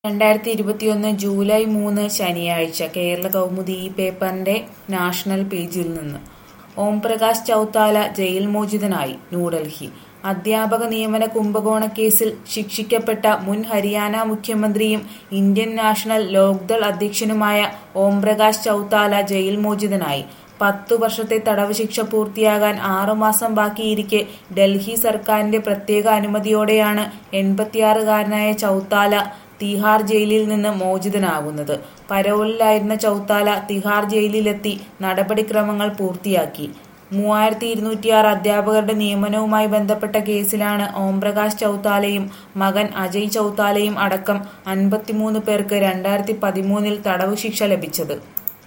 രണ്ടായിരത്തി ഇരുപത്തിയൊന്ന് ജൂലൈ മൂന്ന് ശനിയാഴ്ച കേരള കൗമുദി ഈ പേപ്പറിന്റെ നാഷണൽ പേജിൽ നിന്ന് ഓംപ്രകാശ് ചൌത്താല ജയിൽ മോചിതനായി ന്യൂഡൽഹി അധ്യാപക നിയമന കുംഭകോണ കേസിൽ ശിക്ഷിക്കപ്പെട്ട മുൻ ഹരിയാന മുഖ്യമന്ത്രിയും ഇന്ത്യൻ നാഷണൽ ലോക്ദൾ അധ്യക്ഷനുമായ ഓംപ്രകാശ് ചൌത്താല ജയിൽ മോചിതനായി പത്തു വർഷത്തെ തടവ് ശിക്ഷ പൂർത്തിയാകാൻ ആറുമാസം ബാക്കിയിരിക്കെ ഡൽഹി സർക്കാരിന്റെ പ്രത്യേക അനുമതിയോടെയാണ് എൺപത്തിയാറുകാരനായ ചൌത്താല തിഹാർ ജയിലിൽ നിന്ന് മോചിതനാകുന്നത് പരോളിലായിരുന്ന ചൌത്താല തിഹാർ ജയിലിലെത്തി നടപടിക്രമങ്ങൾ പൂർത്തിയാക്കി മൂവായിരത്തി ഇരുന്നൂറ്റിയാറ് അധ്യാപകരുടെ നിയമനവുമായി ബന്ധപ്പെട്ട കേസിലാണ് ഓംപ്രകാശ് ചൌത്താലയും മകൻ അജയ് ചൌത്താലയും അടക്കം അൻപത്തിമൂന്ന് പേർക്ക് രണ്ടായിരത്തി പതിമൂന്നിൽ തടവ് ശിക്ഷ ലഭിച്ചത്